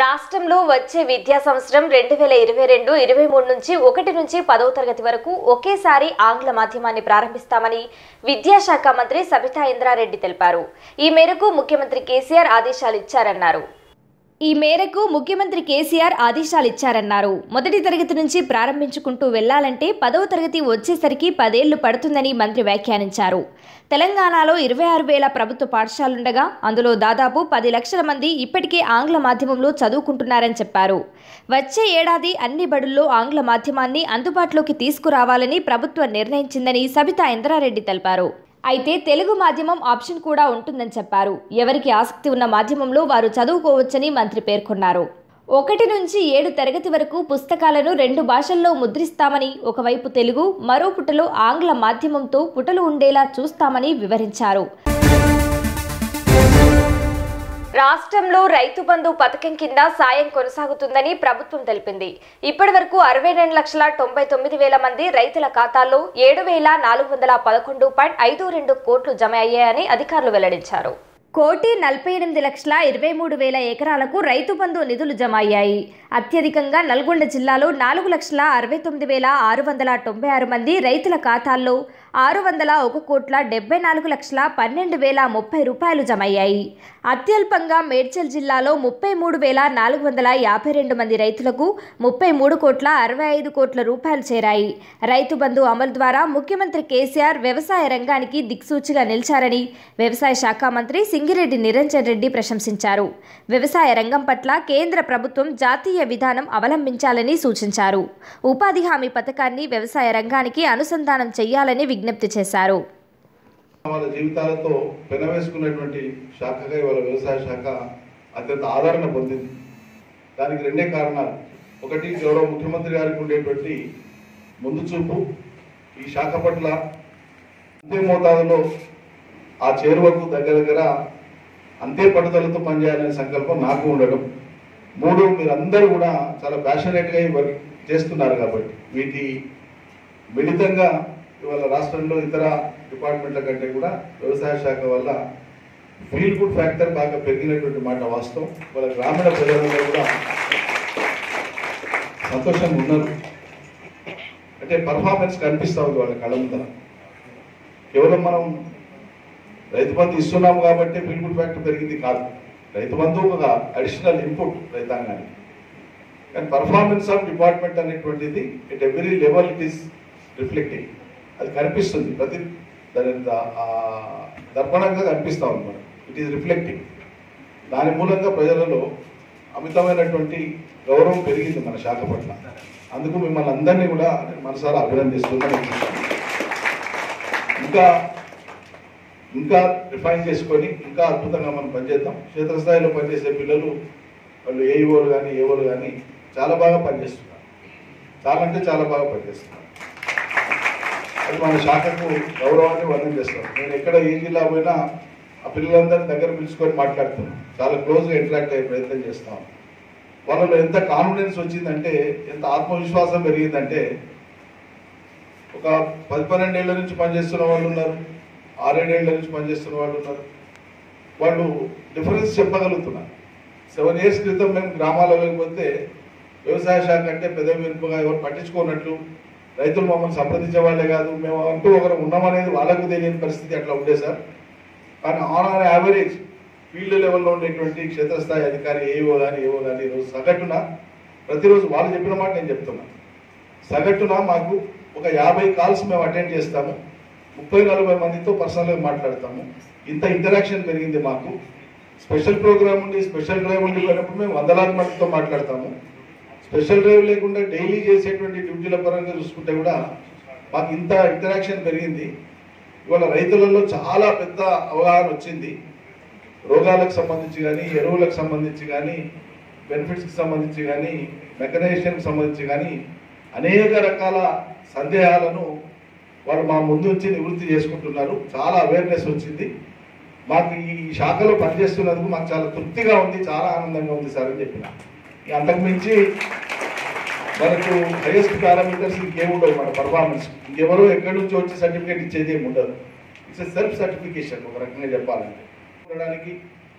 రాష్ట్రంలో వచ్చే విద్యా సంవత్సరం రెండు వేల ఇరవై రెండు ఇరవై మూడు నుంచి ఒకటి నుంచి పదవ తరగతి వరకు ఒకేసారి ఆంగ్ల మాధ్యమాన్ని ప్రారంభిస్తామని విద్యాశాఖ మంత్రి సబితా ఇంద్రారెడ్డి తెలిపారు ఈ మేరకు ముఖ్యమంత్రి కేసీఆర్ ఆదేశాలు ఇచ్చారన్నారు ఈ మేరకు ముఖ్యమంత్రి కేసీఆర్ ఆదేశాలు ఇచ్చారన్నారు మొదటి తరగతి నుంచి ప్రారంభించుకుంటూ వెళ్లాలంటే పదవ తరగతి వచ్చేసరికి పదేళ్లు పడుతుందని మంత్రి వ్యాఖ్యానించారు తెలంగాణలో ఇరవై ఆరు వేల ప్రభుత్వ పాఠశాలుండగా అందులో దాదాపు పది లక్షల మంది ఇప్పటికే ఆంగ్ల మాధ్యమంలో చదువుకుంటున్నారని చెప్పారు వచ్చే ఏడాది అన్ని బడుల్లో ఆంగ్ల మాధ్యమాన్ని అందుబాటులోకి తీసుకురావాలని ప్రభుత్వం నిర్ణయించిందని సబితా ఇంద్రారెడ్డి తెలిపారు అయితే తెలుగు మాధ్యమం ఆప్షన్ కూడా ఉంటుందని చెప్పారు ఎవరికి ఆసక్తి ఉన్న మాధ్యమంలో వారు చదువుకోవచ్చని మంత్రి పేర్కొన్నారు ఒకటి నుంచి ఏడు తరగతి వరకు పుస్తకాలను రెండు భాషల్లో ముద్రిస్తామని ఒకవైపు తెలుగు మరో పుటలో ఆంగ్ల మాధ్యమంతో పుటలు ఉండేలా చూస్తామని వివరించారు రాష్ట్రంలో రైతు బంధు పథకం కింద సాయం కొనసాగుతుందని ప్రభుత్వం తెలిపింది ఇప్పటి వరకు అరవై రెండు లక్షల తొంభై తొమ్మిది వేల మంది రైతుల ఖాతాల్లో ఏడు వేల నాలుగు వందల పదకొండు పాయింట్ ఐదు రెండు కోట్లు జమ అయ్యాయని అధికారులు వెల్లడించారు కోటి నలభై ఎనిమిది లక్షల ఇరవై మూడు వేల ఎకరాలకు రైతు బంధు నిధులు జమ అయ్యాయి అత్యధికంగా నల్గొండ జిల్లాలో నాలుగు లక్షల అరవై తొమ్మిది వేల ఆరు వందల తొంభై ఆరు మంది రైతుల ఖాతాల్లో ఆరు వందల ఒక కోట్ల డెబ్బై నాలుగు లక్షల పన్నెండు వేల ముప్పై రూపాయలు జమ అయ్యాయి అత్యల్పంగా మేడ్చల్ జిల్లాలో ముప్పై మూడు వేల నాలుగు వందల యాభై రెండు మంది రైతులకు ముప్పై మూడు కోట్ల అరవై ఐదు కోట్ల రూపాయలు చేరాయి రైతు బంధు అమలు ద్వారా ముఖ్యమంత్రి కేసీఆర్ వ్యవసాయ రంగానికి దిక్సూచిగా నిలిచారని వ్యవసాయ శాఖ మంత్రి సింగిరెడ్డి నిరంజన్ రెడ్డి ప్రశంసించారు వ్యవసాయ రంగం పట్ల కేంద్ర ప్రభుత్వం జాతీయ విధానం అవలంబించాలని సూచించారు ఉపాధి హామీ పథకాన్ని వ్యవసాయ రంగానికి అనుసంధానం చేయాలని విజ్ఞప్తి చేశారు వాళ్ళ జీవితాలతో పెనవేసుకున్నటువంటి శాఖగా ఇవాళ వ్యవసాయ శాఖ అత్యంత ఆదరణ పొందింది దానికి రెండే కారణాలు ఒకటి గౌరవ ముఖ్యమంత్రి గారికి ఉండేటువంటి ముందు చూపు ఈ శాఖ పట్ల అంతే మోతాదులో ఆ చేరువకు దగ్గర దగ్గర అంతే పట్టుదలతో పనిచేయాలనే సంకల్పం నాకు ఉండడం మూడు మీరందరూ కూడా చాలా ప్యాషనేట్గా ఈ వర్క్ చేస్తున్నారు కాబట్టి వీటి మిళితంగా ఇవాళ రాష్ట్రంలో ఇతర డిపార్ట్మెంట్ల కంటే కూడా వ్యవసాయ శాఖ వల్ల ఫీల్ గుడ్ ఫ్యాక్టర్ బాగా పెరిగినటువంటి మాట వాస్తవం వాళ్ళ గ్రామీణ ప్రజలలో కూడా సంతోషంగా ఉన్నారు అంటే పర్ఫార్మెన్స్ కనిపిస్తూ ఉంది వాళ్ళ కళ్ళ ముందర కేవలం మనం రైతు బంధు ఇస్తున్నాం కాబట్టి ఫీల్ గుడ్ ఫ్యాక్టర్ పెరిగింది కాదు రైతు బంధు ఒక అడిషనల్ ఇన్పుట్ రైతాంగానికి కానీ పర్ఫార్మెన్స్ ఆఫ్ డిపార్ట్మెంట్ అనేటువంటిది at every level it is reflecting అది కనిపిస్తుంది ప్రతి దాని ద- ఆ దర్పణంగా కనిపిస్తా ఉంది మనకు ఇట్ ఈస్ రిఫ్లెక్టింగ్ దాని మూలంగా ప్రజలలో అమితమైనటువంటి గౌరవం పెరిగింది మన శాఖ పట్ల అందుకు మిమ్మల్ని అందరినీ కూడా నేను మనసారా అభినందిస్తున్నాను ఇంకా ఇంకా రిఫైన్ చేసుకొని ఇంకా అద్భుతంగా మనం పనిచేద్దాం క్షేత్రస్థాయిలో పనిచేసే పిల్లలు వాళ్ళు ఏఈఓలు కానీ ఏఓలు కానీ చాలా బాగా పనిచేస్తున్నారు చాలా అంటే చాలా బాగా పనిచేస్తున్నారు అది మన శాఖకు గౌరవాన్ని వర్ణం చేస్తాం నేను ఎక్కడ ఏ జిల్లా పోయినా ఆ పిల్లలందరినీ దగ్గర పిలుచుకొని మాట్లాడుతున్నాం చాలా క్లోజ్గా ఇంటరాక్ట్ అయ్యే ప్రయత్నం చేస్తాం వాళ్ళలో ఎంత కాన్ఫిడెన్స్ వచ్చిందంటే ఎంత ఆత్మవిశ్వాసం పెరిగిందంటే ఒక పది పన్నెండేళ్ల నుంచి పనిచేస్తున్న వాళ్ళు ఉన్నారు ఆరేడేళ్ల నుంచి పనిచేస్తున్న వాళ్ళు ఉన్నారు వాళ్ళు డిఫరెన్స్ చెప్పగలుగుతున్నారు సెవెన్ ఇయర్స్ క్రితం మేము గ్రామాలలోకి పోతే వ్యవసాయ శాఖ అంటే పెద్ద వినుపుగా ఎవరు పట్టించుకోనట్లు రైతులు మమ్మల్ని సంప్రదించే వాళ్ళే కాదు మేము అంటూ ఒకరు ఉన్నామనేది వాళ్ళకు తెలియని పరిస్థితి అట్లా ఉండే సార్ కానీ ఆన్ ఆన్ యావరేజ్ ఫీల్డ్ లెవెల్లో ఉండేటువంటి క్షేత్రస్థాయి అధికారి ఏవో కానీ ఏవో కానీ ఈరోజు సగటున ప్రతిరోజు వాళ్ళు చెప్పిన మాట నేను చెప్తున్నా సగటున మాకు ఒక యాభై కాల్స్ మేము అటెండ్ చేస్తాము ముప్పై నలభై మందితో పర్సనల్గా మాట్లాడతాము ఇంత ఇంటరాక్షన్ పెరిగింది మాకు స్పెషల్ ప్రోగ్రామ్ ఉండి స్పెషల్ డ్రైవ్ ఉండి పోయినప్పుడు మేము వందలాది మందితో మాట్లాడతాము స్పెషల్ డ్రైవ్ లేకుండా డైలీ చేసేటువంటి డ్యూటీల పరంగా చూసుకుంటే కూడా మాకు ఇంత ఇంటరాక్షన్ పెరిగింది ఇవాళ రైతులలో చాలా పెద్ద అవగాహన వచ్చింది రోగాలకు సంబంధించి కానీ ఎరువులకు సంబంధించి కానీ బెనిఫిట్స్కి సంబంధించి కానీ మెకనైజేషన్కి సంబంధించి కానీ అనేక రకాల సందేహాలను వారు మా ముందు నుంచి నివృత్తి చేసుకుంటున్నారు చాలా అవేర్నెస్ వచ్చింది మాకు ఈ శాఖలో పనిచేస్తున్నందుకు మాకు చాలా తృప్తిగా ఉంది చాలా ఆనందంగా ఉంది సార్ అని చెప్పిన ఇక అంతకు మించి మనకు హైయెస్ట్ పారామీటర్స్ ఇంకేముండవు మన పర్ఫార్మెన్స్ ఇంకెవరో ఎక్కడి నుంచి వచ్చి సర్టిఫికేట్ ఇచ్చేది ఏమి ఉండదు ఇట్స్ సెల్ఫ్ సర్టిఫికేషన్ ఒక రకంగా చెప్పాలంటే ఉండడానికి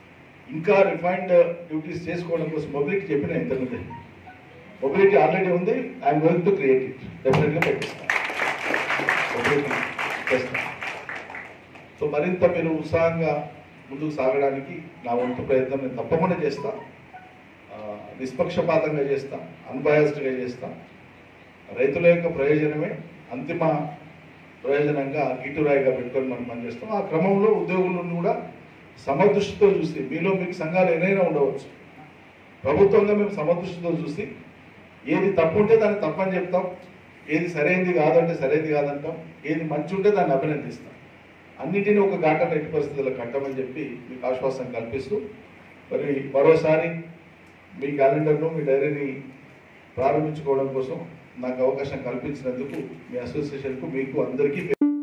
ఇంకా రిఫైన్డ్ డ్యూటీస్ చేసుకోవడం కోసం మొబిలిటీ చెప్పిన ఇంతకుముందే మొబిలిటీ ఆల్రెడీ ఉంది I'm going to create it డెఫినెట్గా పెట్టిస్తాను మొబిలిటీ చేస్తాను సో మరింత మీరు ఉత్సాహంగా ముందుకు సాగడానికి నా వంతు ప్రయత్నం నేను తప్పకుండా చేస్తా ఆ, నిష్పక్షపాతంగా చేస్తా అన్బయాస్డ్గా చేస్తా రైతుల యొక్క ప్రయోజనమే అంతిమ ప్రయోజనంగా గిట్టురాయిగా పెట్టుకొని మనం పనిచేస్తాం ఆ క్రమంలో ఉద్యోగులను కూడా సమదృష్టితో చూసి మీలో మీకు సంఘాలు ఎన్నైనా ఉండవచ్చు ప్రభుత్వంగా మేము సమదృష్టితో చూసి ఏది తప్పు ఉంటే దాన్ని తప్పని చెప్తాం ఏది సరైనది కాదంటే సరైనది కాదంటాం ఏది మంచి ఉంటే దాన్ని అభినందిస్తాం అన్నిటినీ ఒక ఘాటన ఎట్టి పరిస్థితుల్లో కట్టమని చెప్పి మీకు ఆశ్వాసం కల్పిస్తూ మరి మరోసారి మీ క్యాలెండర్ను మీ డైరీని ప్రారంభించుకోవడం కోసం నాకు అవకాశం కల్పించినందుకు మీ అసోసియేషన్కు మీకు అందరికీ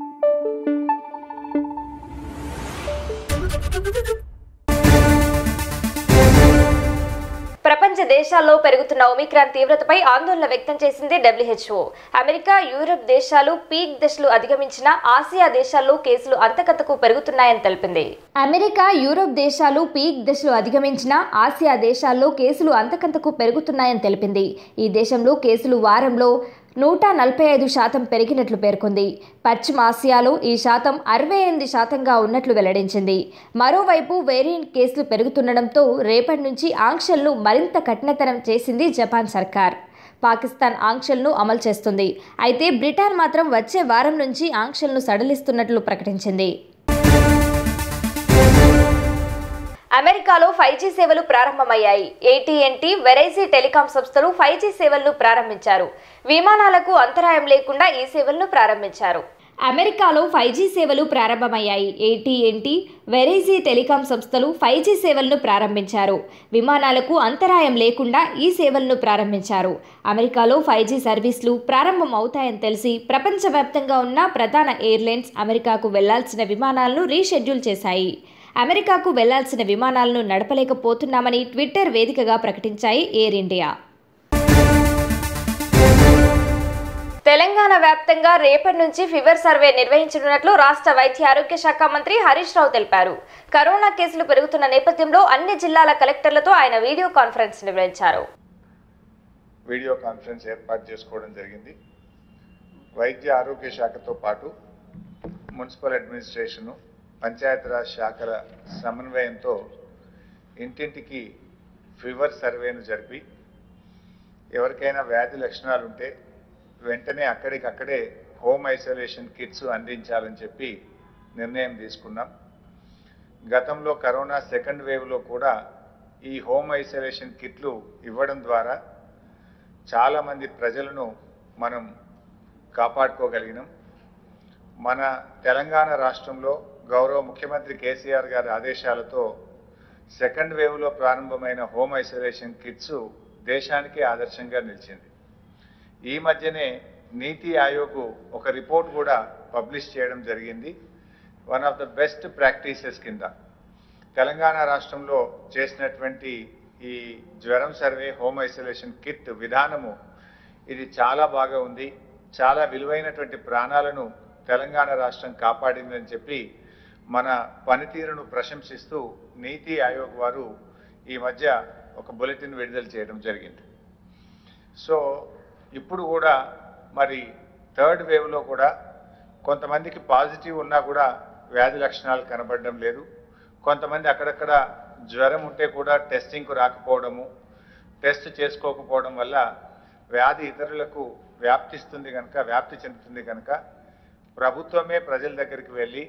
ప్రపంచ దేశాల్లో పెరుగుతున్న ఒమిక్రాన్ తీవ్రతపై ఆందోళన వ్యక్తం చేసింది డబ్ల్యూహెచ్ఓ అమెరికా యూరప్ దేశాలు పీక్ దశలు అధిగమించిన ఆసియా దేశాల్లో కేసులు అంతకంతకు పెరుగుతున్నాయని తెలిపింది అమెరికా యూరప్ దేశాలు పీక్ దశలు అధిగమించిన ఆసియా దేశాల్లో కేసులు అంతకంతకు పెరుగుతున్నాయని తెలిపింది ఈ దేశంలో కేసులు వారంలో నూట నలభై ఐదు శాతం పెరిగినట్లు పేర్కొంది పశ్చిమ ఆసియాలో ఈ శాతం అరవై ఎనిమిది శాతంగా ఉన్నట్లు వెల్లడించింది మరోవైపు వేరియంట్ కేసులు పెరుగుతుండటంతో రేపటి నుంచి ఆంక్షలను మరింత కఠినతరం చేసింది జపాన్ సర్కార్ పాకిస్తాన్ ఆంక్షలను అమలు చేస్తుంది అయితే బ్రిటన్ మాత్రం వచ్చే వారం నుంచి ఆంక్షలను సడలిస్తున్నట్లు ప్రకటించింది అమెరికాలో ఫైవ్ జీ సేవలు ప్రారంభమయ్యాయి ఏటీఎన్టీ వెరైజీ టెలికాం సంస్థలు ఫైవ్ జీ సేవలను ప్రారంభించారు విమానాలకు అంతరాయం లేకుండా ఈ సేవలను ప్రారంభించారు అమెరికాలో ఫైవ్ జీ సేవలు ప్రారంభమయ్యాయి ఏటీఎన్టీ వెరైజీ టెలికాం సంస్థలు ఫైవ్ జీ సేవలను ప్రారంభించారు విమానాలకు అంతరాయం లేకుండా ఈ సేవలను ప్రారంభించారు అమెరికాలో ఫైవ్ జీ సర్వీసులు ప్రారంభం అవుతాయని తెలిసి ప్రపంచవ్యాప్తంగా ఉన్న ప్రధాన ఎయిర్లైన్స్ అమెరికాకు వెళ్లాల్సిన విమానాలను రీషెడ్యూల్ చేశాయి అమెరికాకు వెళ్లాల్సిన విమానాలను నడపలేకపోతున్నామని ట్విట్టర్ వేదికగా ప్రకటించాయి ఎయిర్ ఇండియా తెలంగాణ వ్యాప్తంగా రేపటి నుంచి ఫీవర్ సర్వే నిర్వహించనున్నట్లు రాష్ట్ర వైద్య ఆరోగ్య శాఖ మంత్రి హరీష్ రావు తెలిపారు కరోనా కేసులు పెరుగుతున్న నేపథ్యంలో అన్ని జిల్లాల కలెక్టర్లతో ఆయన వీడియో కాన్ఫరెన్స్ నిర్వహించారు వీడియో కాన్ఫరెన్స్ ఏర్పాటు చేసుకోవడం జరిగింది వైద్య ఆరోగ్య శాఖతో పాటు మున్సిపల్ అడ్మినిస్ట్రేషను పంచాయతీరాజ్ శాఖల సమన్వయంతో ఇంటింటికి ఫీవర్ సర్వేను జరిపి ఎవరికైనా వ్యాధి లక్షణాలు ఉంటే వెంటనే అక్కడికక్కడే హోమ్ ఐసోలేషన్ కిట్స్ అందించాలని చెప్పి నిర్ణయం తీసుకున్నాం గతంలో కరోనా సెకండ్ వేవ్లో కూడా ఈ హోమ్ ఐసోలేషన్ కిట్లు ఇవ్వడం ద్వారా చాలామంది ప్రజలను మనం కాపాడుకోగలిగినాం మన తెలంగాణ రాష్ట్రంలో గౌరవ ముఖ్యమంత్రి కేసీఆర్ గారి ఆదేశాలతో సెకండ్ వేవ్లో ప్రారంభమైన హోమ్ ఐసోలేషన్ కిట్స్ దేశానికే ఆదర్శంగా నిలిచింది ఈ మధ్యనే నీతి ఆయోగ్ ఒక రిపోర్ట్ కూడా పబ్లిష్ చేయడం జరిగింది one of the best practices కింద తెలంగాణ రాష్ట్రంలో చేసినటువంటి ఈ జ్వరం సర్వే హోమ్ ఐసోలేషన్ కిట్ విధానము ఇది చాలా బాగా ఉంది చాలా విలువైనటువంటి ప్రాణాలను తెలంగాణ రాష్ట్రం కాపాడిందని చెప్పి మన పనితీరును ప్రశంసిస్తూ నీతి ఆయోగ్ వారు ఈ మధ్య ఒక బులెటిన్ విడుదల చేయడం జరిగింది సో ఇప్పుడు కూడా మరి థర్డ్ వేవ్లో కూడా కొంతమందికి పాజిటివ్ ఉన్నా కూడా వ్యాధి లక్షణాలు కనబడడం లేదు కొంతమంది అక్కడక్కడ జ్వరం ఉంటే కూడా టెస్టింగ్కు రాకపోవడము టెస్ట్ చేసుకోకపోవడం వల్ల వ్యాధి ఇతరులకు వ్యాప్తిస్తుంది కనుక వ్యాప్తి చెందుతుంది కనుక ప్రభుత్వమే ప్రజల దగ్గరికి వెళ్ళి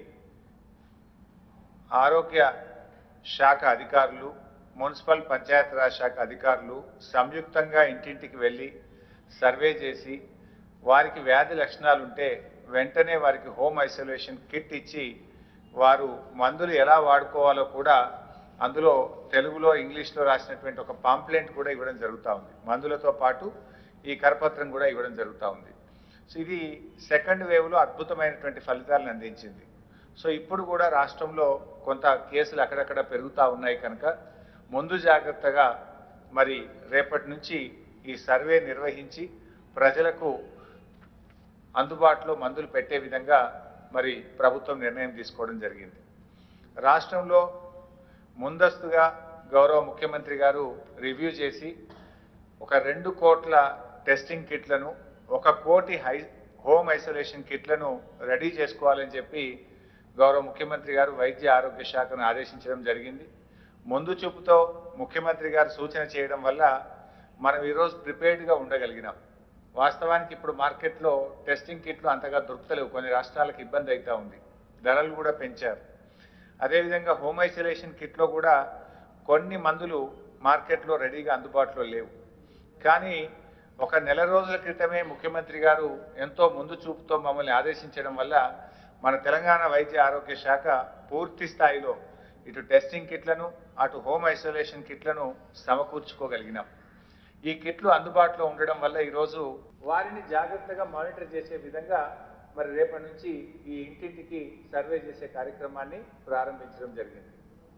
ఆరోగ్య శాఖ అధికారులు మున్సిపల్ పంచాయతీరాజ్ శాఖ అధికారులు సంయుక్తంగా ఇంటింటికి వెళ్ళి సర్వే చేసి వారికి వ్యాధి లక్షణాలు ఉంటే వెంటనే వారికి హోమ్ ఐసోలేషన్ కిట్ ఇచ్చి వారు మందులు ఎలా వాడుకోవాలో కూడా అందులో తెలుగులో ఇంగ్లీష్లో రాసినటువంటి ఒక పాంప్లెంట్ కూడా ఇవ్వడం జరుగుతూ ఉంది మందులతో పాటు ఈ కరపత్రం కూడా ఇవ్వడం జరుగుతూ ఉంది సో ఇది సెకండ్ వేవ్లో అద్భుతమైనటువంటి ఫలితాలను అందించింది సో ఇప్పుడు కూడా రాష్ట్రంలో కొంత కేసులు అక్కడక్కడ పెరుగుతూ ఉన్నాయి కనుక ముందు జాగ్రత్తగా మరి రేపటి నుంచి ఈ సర్వే నిర్వహించి ప్రజలకు అందుబాటులో మందులు పెట్టే విధంగా మరి ప్రభుత్వం నిర్ణయం తీసుకోవడం జరిగింది రాష్ట్రంలో ముందస్తుగా గౌరవ ముఖ్యమంత్రి గారు రివ్యూ చేసి ఒక రెండు కోట్ల టెస్టింగ్ కిట్లను ఒక కోటి హై హోమ్ ఐసోలేషన్ కిట్లను రెడీ చేసుకోవాలని చెప్పి గౌరవ ముఖ్యమంత్రి గారు వైద్య ఆరోగ్య శాఖను ఆదేశించడం జరిగింది ముందు చూపుతో ముఖ్యమంత్రి గారు సూచన చేయడం వల్ల మనం ఈరోజు ప్రిపేర్డ్గా ఉండగలిగినాం వాస్తవానికి ఇప్పుడు మార్కెట్లో టెస్టింగ్ కిట్లు అంతగా దొరుకుతలేవు కొన్ని రాష్ట్రాలకు ఇబ్బంది అవుతా ఉంది ధరలు కూడా పెంచారు అదేవిధంగా హోమ్ ఐసోలేషన్ కిట్లో కూడా కొన్ని మందులు మార్కెట్లో రెడీగా అందుబాటులో లేవు కానీ ఒక నెల రోజుల క్రితమే ముఖ్యమంత్రి గారు ఎంతో ముందు చూపుతో మమ్మల్ని ఆదేశించడం వల్ల మన తెలంగాణ వైద్య ఆరోగ్య శాఖ పూర్తి స్థాయిలో ఇటు టెస్టింగ్ కిట్లను అటు హోమ్ ఐసోలేషన్ కిట్లను సమకూర్చుకోగలిగినాం ఈ కిట్లు అందుబాటులో ఉండడం వల్ల ఈరోజు వారిని జాగ్రత్తగా మానిటర్ చేసే విధంగా మరి రేపటి నుంచి ఈ ఇంటింటికి సర్వే చేసే కార్యక్రమాన్ని ప్రారంభించడం జరిగింది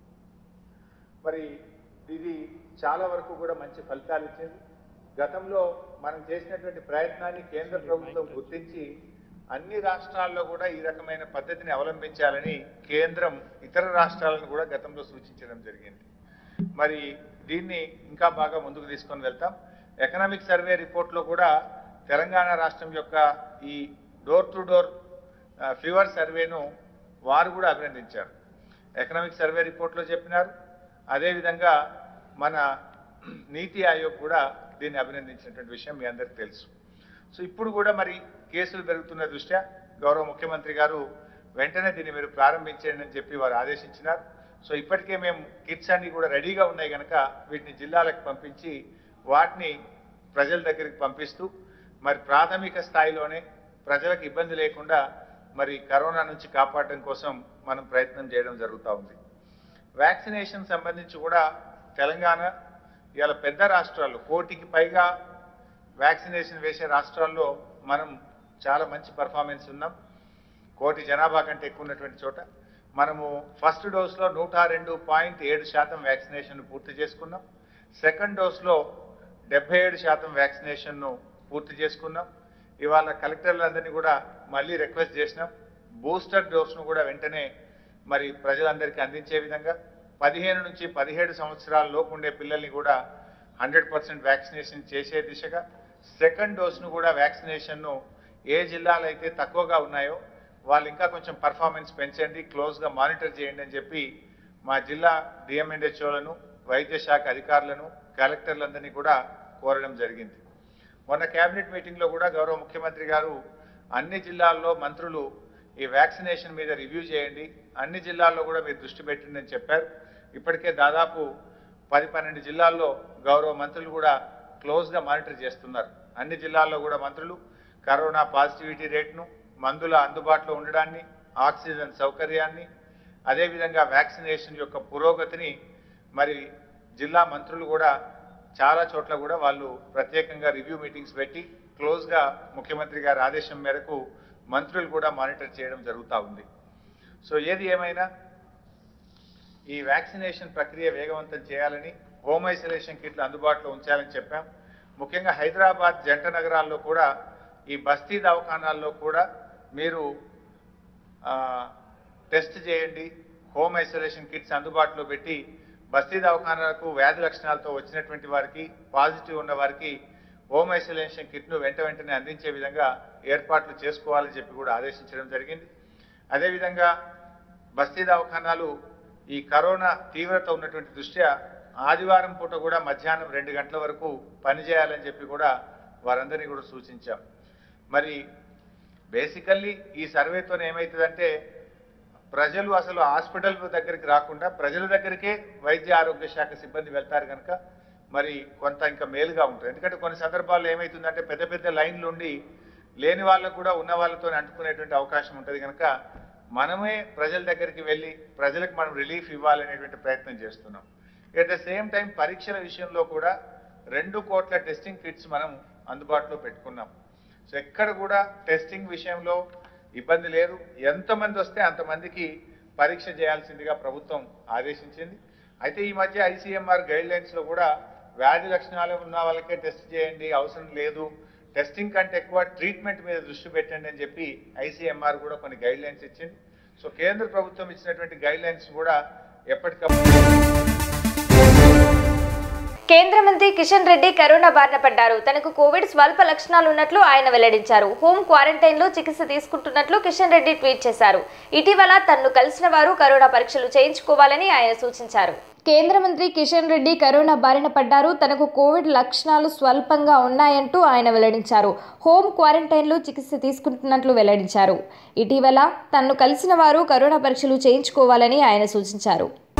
మరి ఇది చాలా వరకు కూడా మంచి ఫలితాలు ఇచ్చింది గతంలో మనం చేసినటువంటి ప్రయత్నాన్ని కేంద్ర ప్రభుత్వం గుర్తించి అన్ని రాష్ట్రాల్లో కూడా ఈ రకమైన పద్ధతిని అవలంబించాలని కేంద్రం ఇతర రాష్ట్రాలను కూడా గతంలో సూచించడం జరిగింది మరి దీన్ని ఇంకా బాగా ముందుకు తీసుకొని వెళ్తాం ఎకనామిక్ సర్వే రిపోర్ట్లో కూడా తెలంగాణ రాష్ట్రం యొక్క ఈ డోర్ టు డోర్ ఫీవర్ సర్వేను వారు కూడా అభినందించారు ఎకనామిక్ సర్వే రిపోర్ట్లో చెప్పినారు అదేవిధంగా మన నీతి ఆయోగ్ కూడా దీన్ని అభినందించినటువంటి విషయం మీ అందరికీ తెలుసు సో ఇప్పుడు కూడా మరి కేసులు పెరుగుతున్న దృష్ట్యా గౌరవ ముఖ్యమంత్రి గారు వెంటనే దీన్ని మీరు ప్రారంభించండి అని చెప్పి వారు ఆదేశించినారు సో ఇప్పటికే మేము కిట్స్ అన్ని కూడా రెడీగా ఉన్నాయి కనుక వీటిని జిల్లాలకు పంపించి వాటిని ప్రజల దగ్గరికి పంపిస్తూ మరి ప్రాథమిక స్థాయిలోనే ప్రజలకు ఇబ్బంది లేకుండా మరి కరోనా నుంచి కాపాడడం కోసం మనం ప్రయత్నం చేయడం జరుగుతూ ఉంది వ్యాక్సినేషన్ సంబంధించి కూడా తెలంగాణ ఇవాళ పెద్ద రాష్ట్రాలు కోటికి పైగా వ్యాక్సినేషన్ వేసే రాష్ట్రాల్లో మనం చాలా మంచి పర్ఫార్మెన్స్ ఉన్నాం కోటి జనాభా కంటే ఎక్కువ ఉన్నటువంటి చోట మనము ఫస్ట్ డోస్లో నూట రెండు పాయింట్ ఏడు శాతం వ్యాక్సినేషన్ పూర్తి చేసుకున్నాం సెకండ్ డోస్లో డెబ్బై ఏడు శాతం వ్యాక్సినేషన్ను పూర్తి చేసుకున్నాం ఇవాళ కలెక్టర్లందరినీ కూడా మళ్ళీ రిక్వెస్ట్ చేసినాం బూస్టర్ డోస్ను కూడా వెంటనే మరి ప్రజలందరికీ అందించే విధంగా పదిహేను నుంచి పదిహేడు సంవత్సరాల లోపు ఉండే పిల్లల్ని కూడా హండ్రెడ్ పర్సెంట్ వ్యాక్సినేషన్ చేసే దిశగా సెకండ్ డోస్ను కూడా వ్యాక్సినేషన్ను ఏ జిల్లాలు అయితే తక్కువగా ఉన్నాయో వాళ్ళు ఇంకా కొంచెం పర్ఫార్మెన్స్ పెంచండి క్లోజ్గా మానిటర్ చేయండి అని చెప్పి మా జిల్లా డిఎంఎన్హెచ్ఓలను వైద్య శాఖ అధికారులను కలెక్టర్లందరినీ కూడా కోరడం జరిగింది మొన్న కేబినెట్ మీటింగ్లో కూడా గౌరవ ముఖ్యమంత్రి గారు అన్ని జిల్లాల్లో మంత్రులు ఈ వ్యాక్సినేషన్ మీద రివ్యూ చేయండి అన్ని జిల్లాల్లో కూడా మీరు దృష్టి పెట్టండి అని చెప్పారు ఇప్పటికే దాదాపు పది పన్నెండు జిల్లాల్లో గౌరవ మంత్రులు కూడా క్లోజ్గా మానిటర్ చేస్తున్నారు అన్ని జిల్లాల్లో కూడా మంత్రులు కరోనా పాజిటివిటీ రేట్ను మందుల అందుబాటులో ఉండడాన్ని ఆక్సిజన్ సౌకర్యాన్ని అదేవిధంగా వ్యాక్సినేషన్ యొక్క పురోగతిని మరి జిల్లా మంత్రులు కూడా చాలా చోట్ల కూడా వాళ్ళు ప్రత్యేకంగా రివ్యూ మీటింగ్స్ పెట్టి క్లోజ్గా ముఖ్యమంత్రి గారి ఆదేశం మేరకు మంత్రులు కూడా మానిటర్ చేయడం జరుగుతూ ఉంది సో ఏది ఏమైనా ఈ వ్యాక్సినేషన్ ప్రక్రియ వేగవంతం చేయాలని హోమ్ ఐసోలేషన్ కిట్లు అందుబాటులో ఉంచాలని చెప్పాం ముఖ్యంగా హైదరాబాద్ జంట నగరాల్లో కూడా ఈ బస్తీ దవాఖానాల్లో కూడా మీరు ఆ, టెస్ట్ చేయండి హోమ్ ఐసోలేషన్ కిట్స్ అందుబాటులో పెట్టి బస్తీ దవాఖానాలకు వ్యాధి లక్షణాలతో వచ్చినటువంటి వారికి పాజిటివ్ ఉన్న వారికి హోమ్ ఐసోలేషన్ కిట్ను వెంట వెంటనే అందించే విధంగా ఏర్పాట్లు చేసుకోవాలని చెప్పి కూడా ఆదేశించడం జరిగింది అదేవిధంగా బస్తీ దవాఖానాలు ఈ కరోనా తీవ్రత ఉన్నటువంటి దృష్ట్యా ఆదివారం పూట కూడా మధ్యాహ్నం రెండు గంటల వరకు పనిచేయాలని చెప్పి కూడా వారందరినీ కూడా సూచించాం మరి బేసికల్లీ ఈ సర్వేతో ఏమవుతుందంటే ప్రజలు అసలు హాస్పిటల్ దగ్గరికి రాకుండా ప్రజల దగ్గరికే వైద్య ఆరోగ్య శాఖ సిబ్బంది వెళ్తారు కనుక మరి కొంత ఇంకా మేలుగా ఉంటుంది ఎందుకంటే కొన్ని సందర్భాల్లో ఏమవుతుందంటే పెద్ద పెద్ద లైన్లు ఉండి లేని వాళ్ళకు కూడా ఉన్న వాళ్ళతో అంటుకునేటువంటి అవకాశం ఉంటుంది కనుక మనమే ప్రజల దగ్గరికి వెళ్ళి ప్రజలకు మనం రిలీఫ్ ఇవ్వాలనేటువంటి ప్రయత్నం చేస్తున్నాం ఎట్ ద సేమ్ టైం పరీక్షల విషయంలో కూడా రెండు కోట్ల టెస్టింగ్ కిట్స్ మనం అందుబాటులో పెట్టుకున్నాం సో ఎక్కడ కూడా టెస్టింగ్ విషయంలో ఇబ్బంది లేదు ఎంతమంది వస్తే అంతమందికి పరీక్ష చేయాల్సిందిగా ప్రభుత్వం ఆదేశించింది అయితే ఈ మధ్య ఐసీఎంఆర్ గైడ్ లైన్స్ లో కూడా వ్యాధి లక్షణాలు ఉన్న వాళ్ళకే టెస్ట్ చేయండి అవసరం లేదు టెస్టింగ్ కంటే ఎక్కువ ట్రీట్మెంట్ మీద దృష్టి పెట్టండి అని చెప్పి ఐసీఎంఆర్ కూడా కొన్ని గైడ్ లైన్స్ ఇచ్చింది సో కేంద్ర ప్రభుత్వం ఇచ్చినటువంటి గైడ్ లైన్స్ కూడా ఎప్పటికప్పుడు కేంద్ర మంత్రి కిషన్ రెడ్డి కరోనా బారిన పడ్డారు తనకు కోవిడ్ స్వల్ప లక్షణాలు ఉన్నట్లు ఆయన వెల్లడించారు హోం క్వారంటైన్ లో చికిత్స తీసుకుంటున్నట్లు కిషన్ రెడ్డి ట్వీట్ చేశారు ఇటీవల తన్ను కలిసిన వారు కరోనా పరీక్షలు చేయించుకోవాలని ఆయన సూచించారు కేంద్ర మంత్రి కిషన్ రెడ్డి కరోనా బారిన పడ్డారు తనకు కోవిడ్ లక్షణాలు స్వల్పంగా ఉన్నాయంటూ ఆయన వెల్లడించారు హోం క్వారంటైన్లో చికిత్స తీసుకుంటున్నట్లు వెల్లడించారు ఇటీవల తన్ను కలిసిన వారు కరోనా పరీక్షలు చేయించుకోవాలని ఆయన సూచించారు